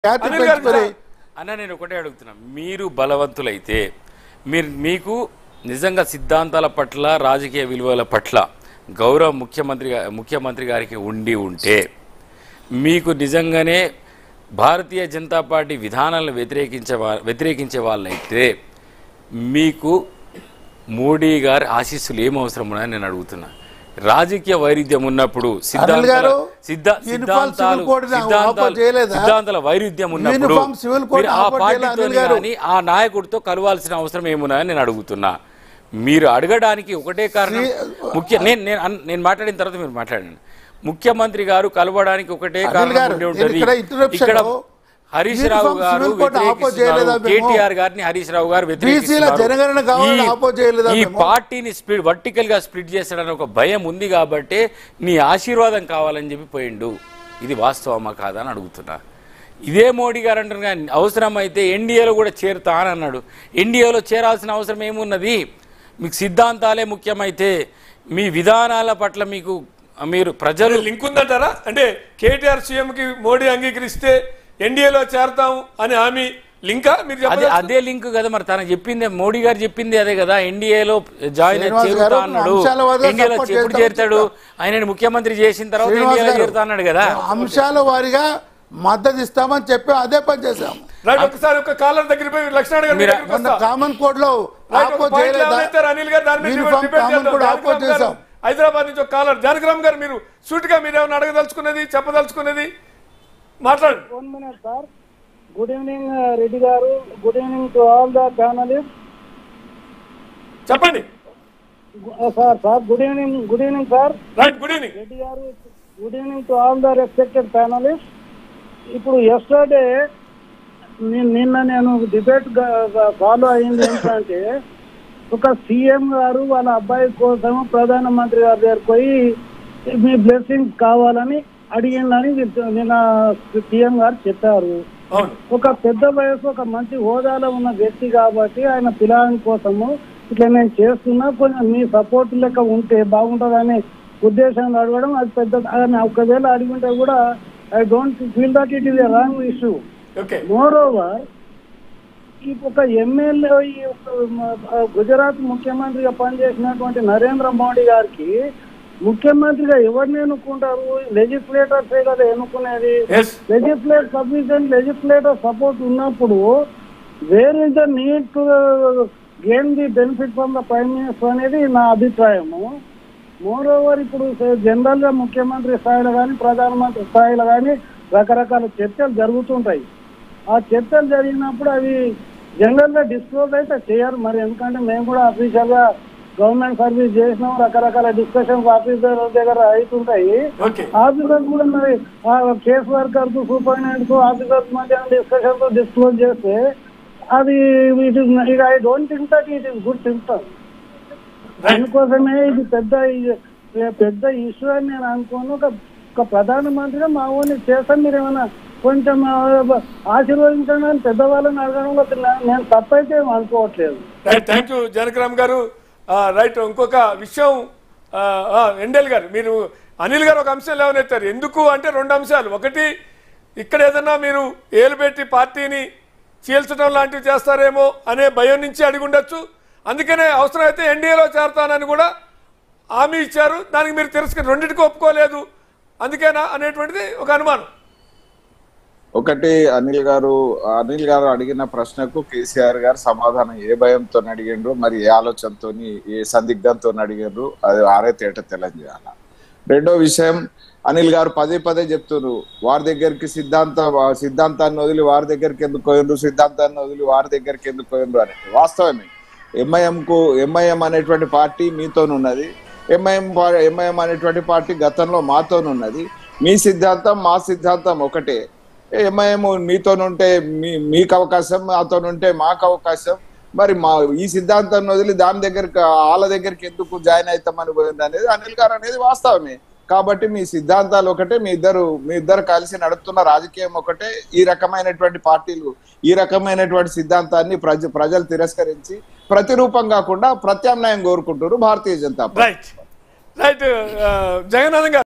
ఖ్యాతి అనిల్ గారు పెంచుకొని అన్న నేను ఒకటే అడుగుతున్నా మీరు బలవంతులైతే మీరు మీకు నిజంగా సిద్ధాంతాల పట్ల రాజకీయ విలువల పట్ల గౌరవ ముఖ్యమంత్రి గా- ముఖ్యమంత్రి గారికి ఉండి ఉంటే మీకు నిజంగానే భారతీయ జనతా పార్టీ విధానాలను వ్యతిరేకించే వా వ్యతిరేకించే వాళ్ళైతే మీకు మోడీ గారి ఆశీస్సులు ఏం అవసరం ఉన్నాయని నేను అడుగుతున్నా రాజకీయ వైరుధ్యం ఉన్నప్పుడు సిద్ధాంతాల గారు, సిద్ధ- యూనిఫామ్ సిద్ధాంతాలు సివిల్ కోడ్ని సిద్ధాంతాలు ఆపోజ్ చేయలేదా? సిద్ధాంతాల వైరుధ్యం ఉన్నప్పుడు యూనిఫామ్ సివిల్ కోడ్ మీరు ఆ ఆపోజ్ చేయలే పార్టీతో అనిల్ గారు. కానీ ఆ నాయకుడితో కలవాల్సిన అవసరం ఏమున్నాయని నేను అడుగుతున్నా మీరు అడగడానికి ఒకటే కారణం శ్రీ- ముఖ్య నేను నేను అన్- నేను మాట్లాడిన తర్వాత మీరు మాట్లాడండి ముఖ్యమంత్రి గారు కలవడానికి ఒకటే అనిల్ కారణం గారు, ఉండి నేను ఉంటుంది ఇక్కడ interruption ఇక్కడ లో హరీష్ రావు యూనిఫామ్ గారు సివిల్ కోడ్ ఆపోజ్ చేయలేదా వ్యతిరేకిస్తున్నారు మేము? కేటీఆర్ గారిని హరీష్ రావు గారు బీసీల వ్యతిరేకిస్తున్నారు. జనగణన కావాలని ఈ- ఆపోజ్ చేయలేదా ఈ మేము? పార్టీని స్ప్లిట్ వర్టికల్ గా స్ప్లిట్ చేస్తాడని ఒక భయం ఉంది కాబట్టి నీ ఆశీర్వాదం కావాలని చెప్పి పోయిండు ఇది వాస్తవమా కాదా అని అడుగుతున్నా ఇదే మోడీ గారు అంటారు కానీ అవసరమైతే ఎన్డీఏలో కూడా చేరుతా అని అన్నాడు ఎన్డీఏలో చేరాల్సిన అవసరం ఏమున్నది మీకు సిద్ధాంతాలే ముఖ్యమైతే మీ విధానాల పట్ల మీకు మీరు ప్రజలు లింక్ ఉందంటారా అంటే కేటీఆర్ సీఎం కి మోడీ అంగీకరిస్తే ఎన్డీఏలో చేరతాం అని హామీ లింకా మీరు అదే చెప్పలేదు అదే లింక్ కదా మరి తనకు చెప్పిందే మోడీ గారు చెప్పింది అదే కదా ఎన్డీఏలో జాయిన్ అయ్యి శ్రీనివాస్ చేరుతా గారు అన్నాడు అంశాల వారీగా ఎన్డీఏలో support ఎప్పుడు చేద్దాం చేరుతాడు ఆయన ముఖ్యమంత్రి చేసిన తర్వాత శ్రీనివాస్ ఎన్డీఏలో గారు, చేరుతా అన్నాడు కదా అంశాల వారిగా మద్దతు ఇస్తామని చెప్పి అదే పని చేశాం రైట్ ఒకసారి ఒక కాలర్ దగ్గర పోయి లక్ష్మణ్ గారు మీ మీరు- దగ్గరికి మొన్న వస్తా. కామన్ కోడ్ లో రైట్, ఒక ఆపోజ్ పాయింట్ చేయలేదా లేవనెత్తారు అనిల్ గారు దాని మీద యూనిఫామ్ డిబేట్ కామన్ చేద్దాం. కోడ్ జానకిరామ్ ఆపోజ్ గారు, చేశాం హైదరాబాద్ నుంచి ఒక కాలర్ జానకిరామ్ గారు మీరు సూటిగా మీరు ఏమైనా అడగదలుచుకున్నది చెప్పదలుచుకున్నది మాట్లాడండి one minute sir good evening Reddy గారు good evening to all the panelist చెప్పండి sir sir good evening good evening sir right good evening Reddy గారు good evening to all the respected panelist ఇప్పుడు ఎస్టర్డే నిన్న నేను డిబేట్ ఫాలో అయింది ఏంటంటే ఒక CM గారు వాళ్ళ అబ్బాయి కోసం ప్రధానమంత్రి గారి దగ్గరికి పోయి మీ బ్లెస్సింగ్స్ కావాలని అడిగిందని నిన్న సీఎం గారు చెప్పారు అవును ఒక పెద్ద వయసు ఒక మంచి హోదాలో ఉన్న వ్యక్తి కాబట్టి ఆయన పిల్లల కోసము ఇట్లా నేను చేస్తున్నా కొంచెం మీ సపోర్ట్ లెక్క ఉంటే బాగుంటుందనే ఉద్దేశంలో అడగడం అది పెద్ద ఆయన ఒకవేళ అడిగింటే కూడా I don't feel that it is a wrong issue okay moreover ఈ ఒక ఎమ్మెల్యే ఈ ఒక మ- గుజరాత్ ముఖ్యమంత్రిగా పనిచేసినటువంటి నరేంద్ర మోడీ గారికి ముఖ్యమంత్రిగా ఎవరిని ఎన్నుకుంటారు లెజిస్లేటర్సే కదా ఎన్నుకునేది yes legislate sufficient legislator support ఉన్నప్పుడు where is the need to gain the benefit from the prime minister అనేది నా అభిప్రాయము మోర్ ఓవర్ ఇప్పుడు జనరల్ గా ముఖ్యమంత్రి స్థాయిలో కానీ ప్రధానమంత్రి స్థాయిలో కానీ రకరకాల చర్చలు జరుగుతుంటాయి ఆ చర్చలు జరిగినప్పుడు అవి జనరల్ గా డిస్క్లోజ్ అయితే చేయరు మరి ఎందుకంటే మేము కూడా అఫీషియల్ గా గవర్నమెంట్ సర్వీస్ చేసినాం రకరకాల డిస్కషన్స్ ఆఫీసర్ దగ్గర అవుతుంటాయి ఓకే ఆఫీసర్స్ కూడా మరి ఆ కేస్ వర్కర్స్ సూపరింటెండెంట్స్ ఆఫీసర్స్ మధ్య డిస్కషన్స్ డిస్క్లోజ్ చేస్తే అది it is it I don't think that it is good system దానికోసమే ఇది పెద్ద ఇది పెద్ద ఇష్యూ అని నేను అనుకోను ఒక ఒక ప్రధానమంత్రిగా మా ఊరిని చేస్తాను మీరు ఏమైనా కొంచెం ఆ, ఆశీర్వదించండి అని పెద్దవాళ్ళని అడగడంలో నేను- నేను తప్పైతే ఏం అనుకోవట్లేదు రైట్ థ్యాంక్ యూ జనకరామ్ గారు ఆ, రైట్ ఇంకొక విషయం ఆ, ఆ, ఎండెల్ గారు మీరు అనిల్ గారు ఒక అంశం లేవనెత్తారు ఎందుకు అంటే రెండు అంశాలు ఒకటి ఇక్కడ ఏదన్నా మీరు ఏలు పెట్టి పార్టీని చీల్చడం లాంటివి చేస్తారేమో అనే భయం నుంచి అడిగి ఉండొచ్చు అందుకనే అవసరమైతే ఎన్డీఏలో చేరతానని కూడా హామీ ఇచ్చారు దానికి మీరు తిరస్కరి రెండింటికి ఒప్పుకోలేదు అందుకేనా అనేటువంటిది ఒక అనుమానం ఒకటి అనిల్ గారు అనిల్ గారు అడిగిన ప్రశ్నకు కేసీఆర్ గారు సమాధానం ఏ భయంతో అడిగిండ్రు మరి ఏ ఆలోచనతో ఏ సందిగ్ధంతో అడిగిండ్రు అది ఆరే తేట తెలియజేయాల రెండో విషయం అనిల్ గారు పదే పదే చెప్తున్నారు వారి దగ్గరికి సిద్ధాంత సిద్ధాంతాన్ని వదిలి వారి దగ్గరికి ఎందుకు పోయిండ్రు సిద్ధాంతాన్ని వదిలి వారి దగ్గరికి ఎందుకు పోయిండ్రు అని వాస్తవమే ఎంఐఎం కు ఎంఐఎం అనేటువంటి పార్టీ మీతోనున్నది ఎంఐఎం ఎంఐఎం అనేటువంటి పార్టీ గతంలో మాతోనున్నది మీ సిద్ధాంతం మా సిద్ధాంతం ఒకటే ఎంఐఎం మీతోనుంటే మీ మీకు అవకాశం మాతోనుంటే మాకు అవకాశం మరి మా ఈ సిద్ధాంతాన్ని వదిలి దాని దగ్గరికి వాళ్ళ దగ్గరికి ఎందుకు జాయిన్ అవుతామని పోయింది అనేది అనిల్ గారు అనేది వాస్తవమే కాబట్టి మీ సిద్ధాంతాలు ఒకటే మీ ఇద్దరు మీ ఇద్దరు కలిసి నడుపుతున్న రాజకీయం ఒకటే ఈ రకమైనటువంటి పార్టీలు ఈ రకమైనటువంటి సిద్ధాంతాన్ని ప్రజ ప్రజలు తిరస్కరించి ప్రతిరూపం కాకుండా ప్రత్యామ్నాయం కోరుకుంటారు Bharatiya Janata party right right Jagannatham గారు